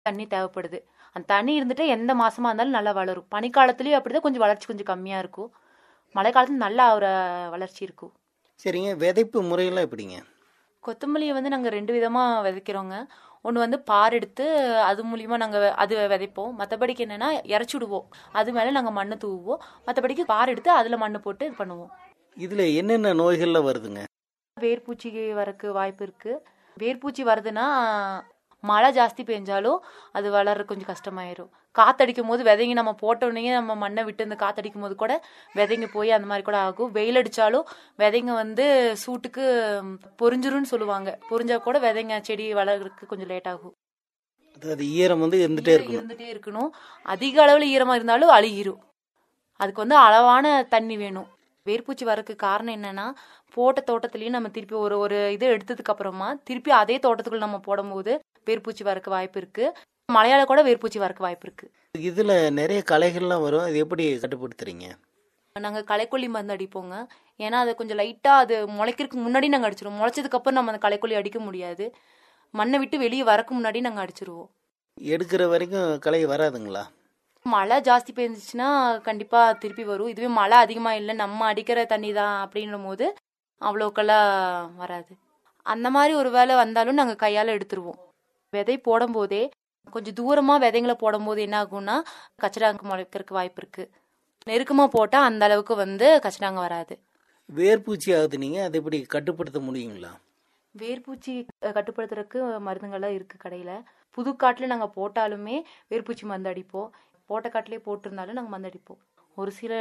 தண்ணி தேவைப்படுது அந்த தண்ணி இருந்துட்டு எந்த மாசமா இருந்தாலும் நல்லா வளரும் பனிக்காலத்துலயும் அப்படிதான் கொஞ்சம் வளர்ச்சி கொஞ்சம் கம்மியா இருக்கும் மழை காலத்துல நல்லா ஒரு வளர்ச்சி இருக்கும் சரிங்க விதைப்பு முறையெல்லாம் எப்படிங்க கொத்தமல்லியை வந்து நாங்கள் ரெண்டு விதமாக விதைக்கிறோங்க ஒன்று வந்து பார் எடுத்து அது மூலியமா நாங்கள் அது விதைப்போம் மற்றபடிக்கு என்னென்னா இறச்சி விடுவோம் அது மேலே நாங்கள் மண்ணு தூவுவோம் மற்றபடிக்கு பார் எடுத்து அதில் மண்ணு போட்டு இது பண்ணுவோம் இதில் என்னென்ன நோய்கள்லாம் வருதுங்க வேர்பூச்சி வரக்கு வாய்ப்பு இருக்கு வேர்பூச்சி வருதுன்னா மழை ஜாஸ்தி பெஞ்சாலும் அது வளர கொஞ்சம் கஷ்டமாயிரும் காத்தடிக்கும் போது விதைங்க நம்ம போட்டோடனே நம்ம மண்ணை விட்டு இந்த காத்தடிக்கும் போது கூட விதைங்க போய் அந்த மாதிரி கூட ஆகும் வெயில் அடிச்சாலும் விதைங்க வந்து சூட்டுக்கு ம், பொரிஞ்சிரும்னு சொல்லுவாங்க பொரிஞ்சா கூட விதைங்க செடி வளர்றதுக்கு கொஞ்சம் லேட் ஆகும் அதாவது ஈரம் வந்து இருந்துகிட்டே இருக்கணும் இருந்துட்டே இருக்கணும் அதிக அளவுல ஈரமா இருந்தாலும் அழுகிரும் அதுக்கு வந்து அளவான தண்ணி வேணும் வேர்பூச்சி வரக்கு காரணம் என்னன்னா போட்ட தோட்டத்திலயும் நம்ம திருப்பி ஒரு ஒரு இது எடுத்ததுக்கு அப்புறமா திருப்பி அதே தோட்டத்துக்குள்ள நம்ம போடும்போது வேர்பூச்சி வரக்கு வாய்ப்பு இருக்கு மழையால கூட வேர்பூச்சி வரக்கு வாய்ப்பு இருக்கு இதில் நிறைய களைகள்லாம் வரும் அது எப்படி கட்டுப்படுத்துறீங்க நாங்க களைக்கொல்லி மருந்து அடிப்போங்க ஏன்னா அது கொஞ்சம் லைட்டா அது முளைக்கிறதுக்கு முன்னாடி நாங்க அடிச்சிருவோம் முளைச்சதுக்கு அப்புறம் நம்ம அந்த களைக்கொல்லி அடிக்க முடியாது மண்ணை விட்டு வெளியே வரக்கு முன்னாடி நாங்க அடிச்சிருவோம் எடுக்கிற வரைக்கும் களை வராதுங்களா மழை ஜாஸ்தி பெஞ்சிச்சுன்னா கண்டிப்பா திருப்பி வரும் இதுவே மழை அதிகமா இல்லை நம்ம அடிக்கிற தண்ணி தான் அப்படின்னும் போது அவ்வளோக்கெல்லாம் வராது அந்த மாதிரி ஒரு வேளை வந்தாலும் நாங்க கையால எடுத்துருவோம் விதை போடும்போதே கொஞ்சம் தூரமா விதைங்களை போடும்போது என்ன ஆகும்னா கச்சடாங்க முளைக்கிறதுக்கு வாய்ப்பு இருக்கு நெருக்கமா போட்டா அந்த அளவுக்கு வந்து கச்சடாங்க வராது வேர்பூச்சி ஆகுது நீங்கள் அதை எப்படி கட்டுப்படுத்த முடியுங்களா வேர்பூச்சி அஹ், கட்டுப்படுத்துறதுக்கு மருந்துங்கள்லாம் இருக்கு கடையில புது காட்டுல நாங்க போட்டாலுமே வேர்பூச்சி மருந்து அடிப்போம் போட்ட காட்டிலே போட்டிருந்தாலும் நாங்க மருந்து அடிப்போம் ஒரு சில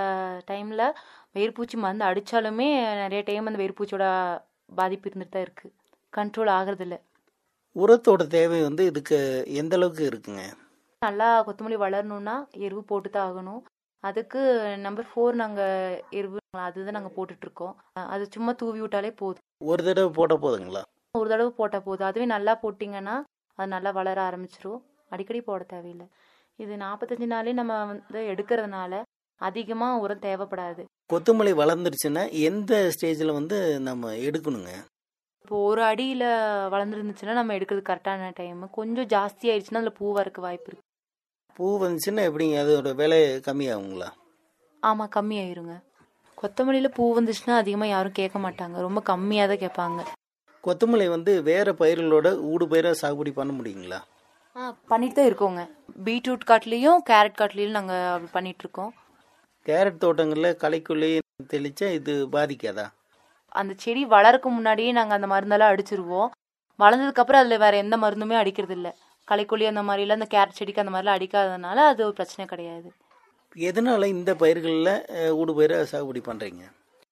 டைம்ல வேர்பூச்சி மருந்து அடிச்சாலுமே நிறைய டைம் அந்த வேர்பூச்சியோட பாதிப்பு இருந்துட்டு தான் இருக்கு கண்ட்ரோல் ஆகுறது இல்ல உரத்தோட தேவை வந்து இதுக்கு எந்த அளவுக்கு இருக்குங்க நல்லா கொத்தமல்லி வளரணும்னா எருவு போட்டு தான் ஆகணும் அதுக்கு நம்பர் ஃபோர் நாங்க எருவு அதுதான் நாங்க போட்டுட்டு இருக்கோம் அஹ், அது சும்மா தூவி விட்டாலே போதும் ஒரு தடவை போட்டால் போதுங்களா ஒரு தடவை போட்டால் போதும் அதுவே நல்லா போட்டிங்கன்னா அது நல்லா வளர ஆரம்பிச்சிரும் அடிக்கடி போட தேவையில்லை இது நாற்பத்தஞ்சு நாளே நம்ம வந்து எடுக்கிறதுனால அதிகமாக உரம் தேவைப்படாது கொத்தமல்லி வளர்ந்துருச்சுன்னா எந்த ஸ்டேஜில் வந்து நம்ம எடுக்கணுங்க இப்போ ஒரு அடியில் வளர்ந்துருந்துச்சுன்னா நம்ம எடுக்கிறது கரெக்டான டைம் கொஞ்சம் ஜாஸ்தி ஆயிடுச்சுன்னா அதில் பூ வரக்கு வாய்ப்பு இருக்கு பூ வந்துச்சுன்னா எப்படிங்க அதோட விலை கம்மியாகுங்களா ஆமாம் கம்மியாயிருங்க கொத்தமல்லியில் பூ வந்துச்சுன்னா அதிகமாக யாரும் கேட்க மாட்டாங்க ரொம்ப கம்மியாக தான் கேட்பாங்க கொத்தமல்லி வந்து வேற பயிர்களோட ஊடு பயிராக சாகுபடி பண்ண முடியுங்களா ஆ பண்ணிட்டு தான் இருக்கோங்க பீட்ரூட் காட்டுலேயும் கேரட் காட்டுலேயும் நாங்கள் அப்படி பண்ணிட்டு இருக்கோம் கேரட் தோட்டங்களில் களைக்கொல்லி தெளிச்சா இது பாதிக்காதா அந்த செடி வளரக்கு முன்னாடியே நாங்கள் அந்த மருந்தெல்லாம் அடிச்சிருவோம் வளர்ந்ததுக்கு அப்புறம் அதில் வேற எந்த மருந்துமே அடிக்கிறது இல்ல களைக்கொல்லி அந்த மாதிரிலாம் அந்த கேரட் செடிக்கு அந்த மாதிரிலாம் அடிக்காததுனால அது ஒரு பிரச்சனை கிடையாது எதனால இந்த பயிர்களில் அஹ், ஊடு பயிராக சாகுபடி பண்ணுறீங்க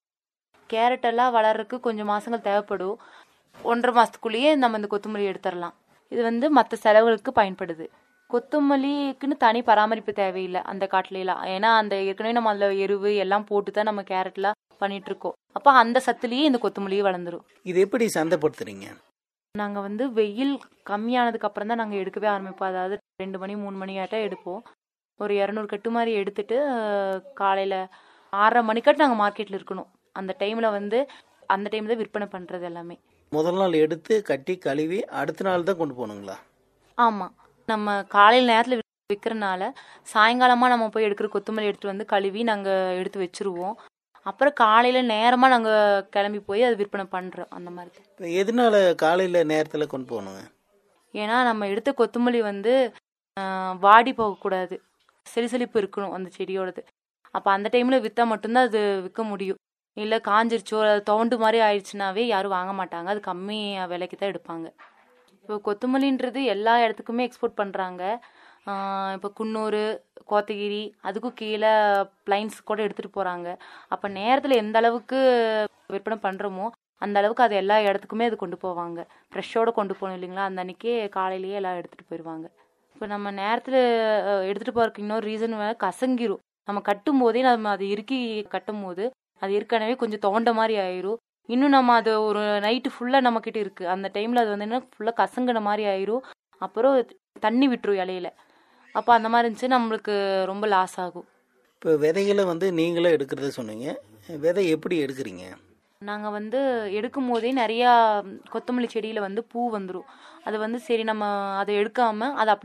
கேரட் எல்லாம் வளர்றதுக்கு கொஞ்சம் மாசங்கள் தேவைப்படும் ஒன்றரை மாசத்துக்குள்ளேயே நம்ம இந்த கொத்தமல்லி எடுத்துடலாம் இது வந்து மற்ற செலவுகளுக்கு பயன்படுது கொத்தமல்லிக்குன்னு தனி பராமரிப்பு தேவையில்லை அந்த காட்டுலாம் ஏன்னா அந்த ஏற்கனவே நம்ம அதில் எருவு எல்லாம் போட்டு தான் நம்ம கேரட்லாம் பண்ணிட்டு இருக்கோம் அப்போ அந்த சத்துலயே இந்த கொத்தமல்லியே வளர்ந்துரும் இது எப்படி சந்தைப்படுத்துறீங்க நாங்கள் வந்து வெயில் கம்மியானதுக்கு அப்புறம் தான் நாங்கள் எடுக்கவே ஆரம்பிப்போம் அதாவது ரெண்டு மணி மூணு மணி ஆட்டம் எடுப்போம் ஒரு இரநூறு கட்டு மாதிரி எடுத்துட்டு காலையில் ஆறரை மணிக்காட்டு நாங்கள் மார்க்கெட்டில் இருக்கணும் அந்த டைமில் வந்து அந்த டைம் தான் விற்பனை பண்ணுறது எல்லாமே முதல் நாள் எடுத்து கட்டி கழுவி அடுத்த நாள் தான் கொண்டு போகணுங்களா ஆமாம் நம்ம காலையில் நேரத்தில் விற்கிறனால சாயங்காலமாக நம்ம போய் எடுக்கிற கொத்தமல்லி எடுத்துட்டு வந்து கழுவி நாங்கள் எடுத்து வச்சிருவோம் அப்புறம் காலையில் நேரமாக நாங்கள் கிளம்பி போய் அதை விற்பனை பண்ணுறோம் அந்த மாதிரி இப்போ எதனால காலையில் நேரத்தில் கொண்டு போகணுங்க ஏன்னா நம்ம எடுத்த கொத்தமல்லி வந்து ஆஹ், வாடி போகக்கூடாது செலிசெலிப்பு இருக்கணும் அந்த செடியோடது அப்போ அந்த டைமில் விற்றா மட்டும்தான் அது விற்க முடியும் இல்லை காஞ்சிருச்சோ அது தோண்டு மாதிரி ஆயிடுச்சுனாவே யாரும் வாங்க மாட்டாங்க அது கம்மி விலைக்கு தான் எடுப்பாங்க இப்போ கொத்தமல்லின்றது எல்லா இடத்துக்குமே எக்ஸ்போர்ட் பண்ணுறாங்க இப்போ குன்னூர் கோத்தகிரி அதுக்கும் கீழே பிளைன்ஸ் கூட எடுத்துகிட்டு போகிறாங்க அப்போ நேரத்தில் எந்த அளவுக்கு விற்பனை பண்ணுறோமோ அந்த அளவுக்கு அது எல்லா இடத்துக்குமே அது கொண்டு போவாங்க ஃப்ரெஷ்ஷோட கொண்டு போகணும் இல்லைங்களா அந்த அன்னைக்கே காலையிலேயே எல்லாம் எடுத்துகிட்டு போயிடுவாங்க இப்போ நம்ம நேரத்தில் எடுத்துகிட்டு போகிறதுக்கு இன்னொரு ரீசன் கசங்கிரும் நம்ம கட்டும் போதே நம்ம அதை இறுக்கி கட்டும் போது அது ஏற்கனவே கொஞ்சம் தோண்ட மாதிரி ஆயிரும் இன்னும் நம்ம அது ஒரு நைட்டு ஃபுல்லாக நம்மக்கிட்ட இருக்குது அந்த டைமில் அது வந்து என்ன ஃபுல்லாக கசங்கின மாதிரி ஆயிரும் அப்புறம் தண்ணி விட்டுரும் இலையில அப்போ அந்த மாதிரி இருந்துச்சு நம்மளுக்கு ரொம்ப லாஸ் ஆகும் இப்போ விதைகளை வந்து நீங்களே எடுக்கிறத சொன்னீங்க விதை எப்படி எடுக்கிறீங்க நாங்கள் வந்து எடுக்கும் போதே நிறையா கொத்தமல்லி செடியில் வந்து பூ வந்துடும் அது வந்து சரி நம்ம அதை எடுக்காமல் அதை அப்படியே